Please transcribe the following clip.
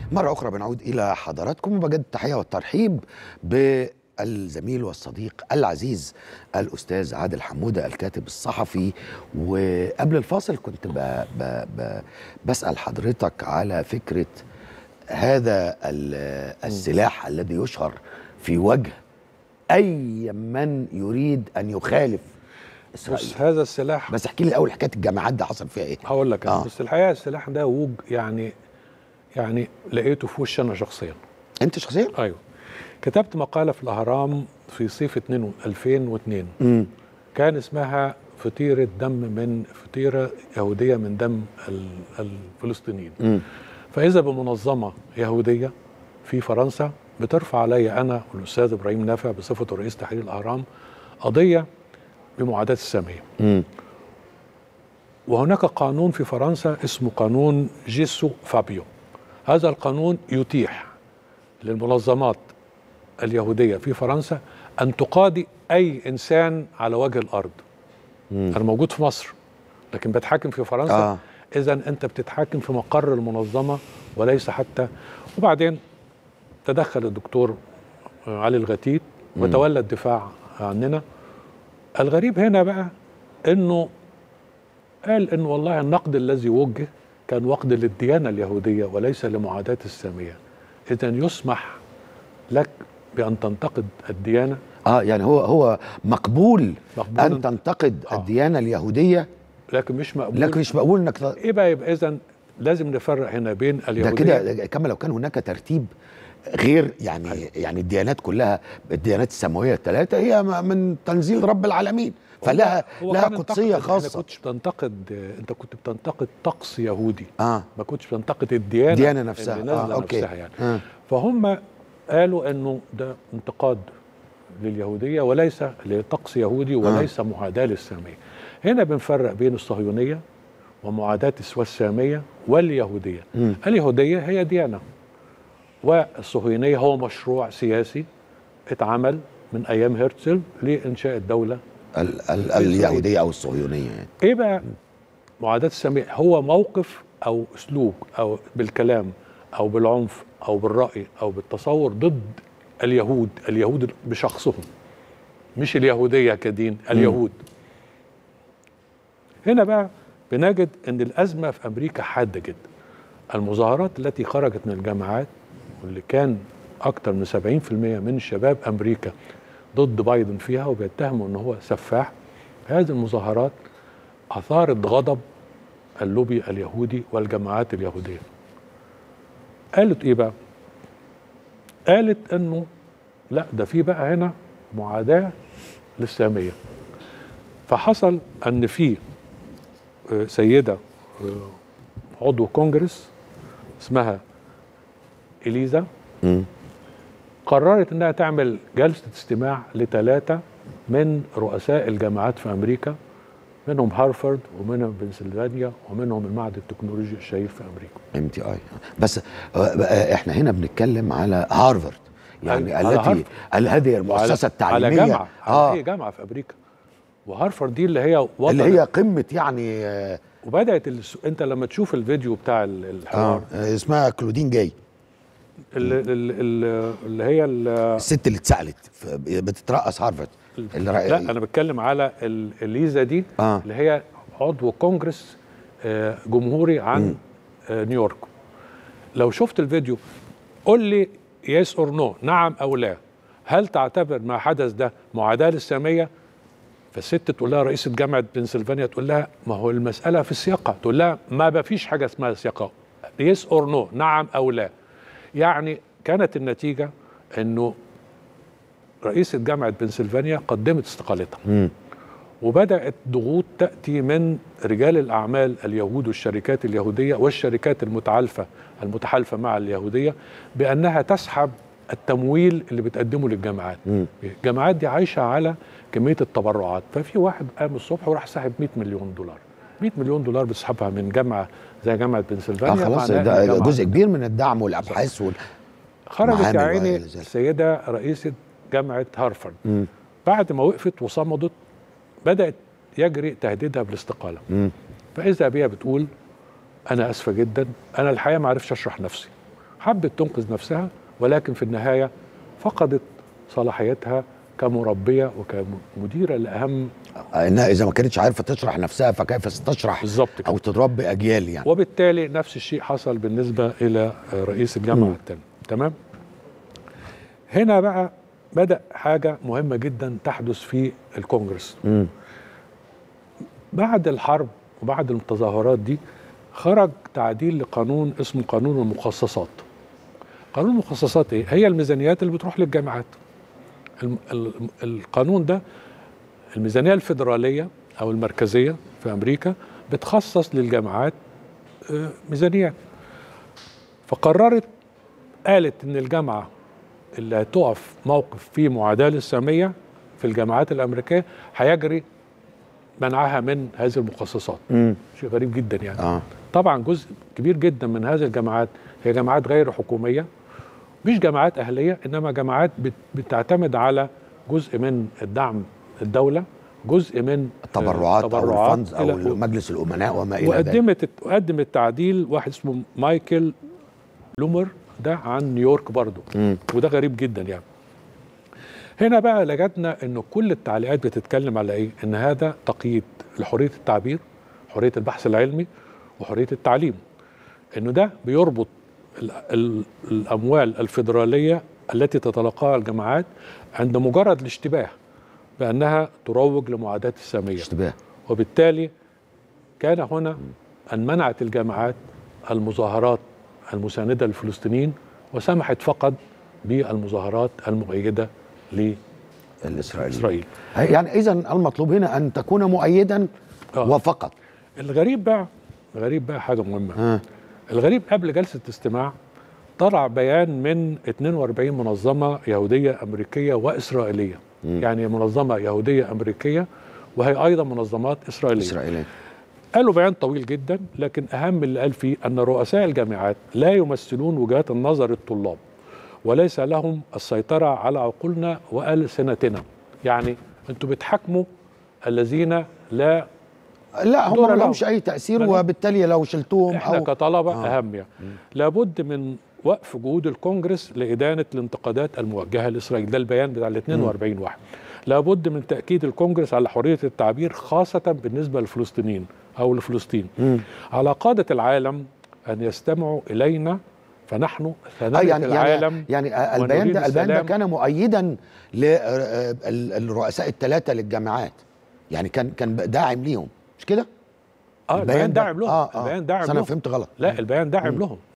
مرة أخرى بنعود إلى حضراتكم وبجد التحية والترحيب بالزميل والصديق العزيز الأستاذ عادل حمودة الكاتب الصحفي وقبل الفاصل كنت ب ب ب بسأل حضرتك على فكرة هذا ال- السلاح الذي يشهر في وجه أي من يريد أن يخالف إسرائيل بص هذا السلاح بس احكي لي الأول حكاية الجامعات ده حصل فيها إيه؟ هقول لك آه. آه. بس الحقيقه السلاح ده وج يعني يعني لقيته في وشي انا شخصيا أنت شخصيا؟ ايوه كتبت مقاله في الاهرام في صيف 2 2002 امم كان اسمها فطيره دم من فطيره يهوديه من دم ال- الفلسطينيين امم فاذا بمنظمه يهوديه في فرنسا بترفع علي انا والاستاذ ابراهيم نافع بصفته رئيس تحرير الاهرام قضيه بمعاداه الساميه امم وهناك قانون في فرنسا اسمه قانون جيسو فابيو هذا القانون يتيح للمنظمات اليهودية في فرنسا أن تقاضي أي إنسان على وجه الأرض أنا موجود في مصر لكن بتحاكم في فرنسا آه. آه. إذا أنت بتتحاكم في مقر المنظمة وليس حتى وبعدين تدخل الدكتور علي الغتيت وتولى الدفاع عننا الغريب هنا بقى انه قال ان والله النقد الذي وجه كان وقد للديانه اليهوديه وليس لمعاداه الساميه اذا يسمح لك بان تنتقد الديانه اه يعني هو هو مقبول, مقبول ان تنتقد آه. الديانه اليهوديه لكن مش مقبول لكن مش مقبول انك ت- ايه بقى يبقى اذا لازم نفرق هنا بين ده اليهوديه كده كما لو كان هناك ترتيب غير يعني أيوه. يعني الديانات كلها الديانات السماويه الثلاثه هي م- من تنزيل رب العالمين فلها هو لها كان قدسيه انتقد- خاصه انت كنتش بتنتقد انت كنت بتنتقد طقس يهودي اه ما كنتش بتنتقد الديانه الديانه نفسها اللي نازله اه اوكي نفسها يعني آه. فهم قالوا انه ده انتقاد لليهوديه وليس لطقس يهودي وليس معاداه للساميه. هنا بنفرق بين الصهيونيه ومعاداه السوى الساميه واليهوديه. مم. اليهوديه هي ديانه والصهيونيه هو مشروع سياسي اتعمل من ايام هرتزل لانشاء الدوله. ال ال اليهوديه او الصهيونيه يعني ايه بقى معاداه الساميه؟ هو موقف او اسلوب او بالكلام او بالعنف او بالراي او بالتصور ضد اليهود اليهود بشخصهم مش اليهوديه كدين اليهود هنا بقى بنجد ان الازمه في امريكا حاده جدا المظاهرات التي خرجت من الجامعات واللي كان اكثر من 70% من شباب امريكا ضد بايدن فيها وبيتهموا ان هو سفاح هذه المظاهرات اثارت غضب اللوبي اليهودي والجماعات اليهوديه قالت ايه بقى قالت انه لا ده في بقى هنا معاداه للساميه فحصل ان في آه، سيده آه، عضو كونجرس اسمها اليزا مم. قررت انها تعمل جلسه استماع لثلاثه من رؤساء الجامعات في امريكا منهم هارفارد ومنهم بنسلفانيا ومنهم المعهد التكنولوجي الشهير في امريكا ام تي اي بس آه، آه، احنا هنا بنتكلم على هارفارد يعني على التي هارفارد. ال- هذه المؤسسه التعليميه على جامعه على اه اي جامعه في امريكا وهارفارد دي اللي هي وطن اللي هي قمه يعني اه, وبدات الس... انت لما تشوف الفيديو بتاع ال- الحوار آه اسمها كلودين جاي اللي, اللي, اللي هي ال... الست اللي اتسالت ف- بتترأس هارفارد اللي رأي لا انا بتكلم على ال- الليزا دي آه. اللي هي عضو كونجرس آه، جمهوري عن آه، نيويورك لو شفت الفيديو قول لي يس اور نو نعم او لا هل تعتبر ما حدث ده معاداه للساميه فالست تقول لها رئيسه جامعه بنسلفانيا تقول لها ما هو المساله في السياقه تقول لها ما ما فيش حاجه اسمها سياقه يس اور نو نعم او لا يعني كانت النتيجه انه رئيسه جامعه بنسلفانيا قدمت استقالتها مم. وبدات ضغوط تاتي من رجال الاعمال اليهود والشركات اليهوديه والشركات المتعالفه المتحالفه مع اليهوديه بانها تسحب التمويل اللي بتقدمه للجامعات مم. الجامعات دي عايشه على كميه التبرعات ففي واحد قام الصبح وراح ساحب 100 مليون دولار 100 مليون دولار بيسحبها من جامعه زي جامعه اه بنسلفانيا خلاص معناها ده الجامعة جزء كبير من الدعم والابحاث وال... خرجت معامل يا عيني وإلى ذلك. السيده رئيسه جامعه هارفارد مم. بعد ما وقفت وصمدت بدات يجري تهديدها بالاستقاله مم. فاذا بيها بتقول انا اسفه جدا انا الحقيقه ما عرفش اشرح نفسي حبت تنقذ نفسها ولكن في النهايه فقدت صلاحيتها كمربيه وكمديره لاهم انها اذا ما كانتش عارفه تشرح نفسها فكيف ستشرح بالظبط كده او تربي اجيال يعني وبالتالي نفس الشيء حصل بالنسبه الى رئيس الجامعه مم. الثاني تمام هنا بقى بدا حاجه مهمه جدا تحدث في الكونجرس مم. بعد الحرب وبعد التظاهرات دي خرج تعديل لقانون اسمه قانون المخصصات قانون المخصصات ايه هي الميزانيات اللي بتروح للجامعات الم- ال- القانون ده الميزانيه الفيدراليه او المركزيه في امريكا بتخصص للجامعات آه، ميزانيات فقررت قالت ان الجامعه اللي هتقف موقف فيه معاداه للساميه في الجامعات الامريكيه هيجري منعها من هذه المخصصات مم. شيء غريب جدا يعني اه طبعا جزء كبير جدا من هذه الجامعات هي جامعات غير حكوميه مش جامعات اهليه انما جامعات بت- بتعتمد على جزء من الدعم الدوله جزء من التبرعات او تبرعات الفندز او إلى- مجلس الامناء وما الى ذلك وقدمت قدم التعديل واحد اسمه مايكل لومر ده عن نيويورك برضه مم. وده غريب جدا يعني هنا بقى لجدنا ان كل التعليقات بتتكلم على ايه ان هذا تقييد لحريه التعبير حريه البحث العلمي وحريه التعليم انه ده بيربط ال ال الاموال الفيدراليه التي تتلقاها الجامعات عند مجرد الاشتباه بانها تروج لمعاداه الساميه اشتباه وبالتالي كان هنا أن منعت الجامعات المظاهرات المساندة للفلسطينيين وسمحت فقط بالمظاهرات المؤيدة الاسرائيلي لإسرائيل يعني اذا المطلوب هنا ان تكون مؤيدا آه. وفقط الغريب بقى الغريب بقى حاجة مهمة آه. الغريب قبل جلسة استماع طلع بيان من 42 منظمة يهودية أمريكية وإسرائيلية مم. يعني منظمة يهودية أمريكية وهي أيضا منظمات إسرائيلية اسرائيلي قالوا بيان طويل جدا لكن اهم اللي قال فيه ان رؤساء الجامعات لا يمثلون وجهات النظر الطلاب وليس لهم السيطره على عقولنا والسنتنا يعني انتوا بتحاكموا الذين لا لا هم دور ما لهم. لهمش اي تاثير مالهم. وبالتالي لو شلتهم احنا او كطلبه آه. اهم يعني لابد من وقف جهود الكونجرس لادانه الانتقادات الموجهه لاسرائيل ده البيان بتاع ال 42 واحد لابد من تاكيد الكونجرس على حريه التعبير خاصه بالنسبه للفلسطينيين او لفلسطين مم. على قادة العالم أن يستمعوا إلينا فنحن آه ثنايا يعني العالم يعني يعني البيان ونريد ده البيان ده السلام. كان مؤيدا للرؤساء الثلاثه للجامعات يعني كان كان داعم ليهم مش كده؟ اه البيان ده- داعم لهم آه آه. البيان داعم بس انا لهم فهمت غلط لا البيان داعم لهم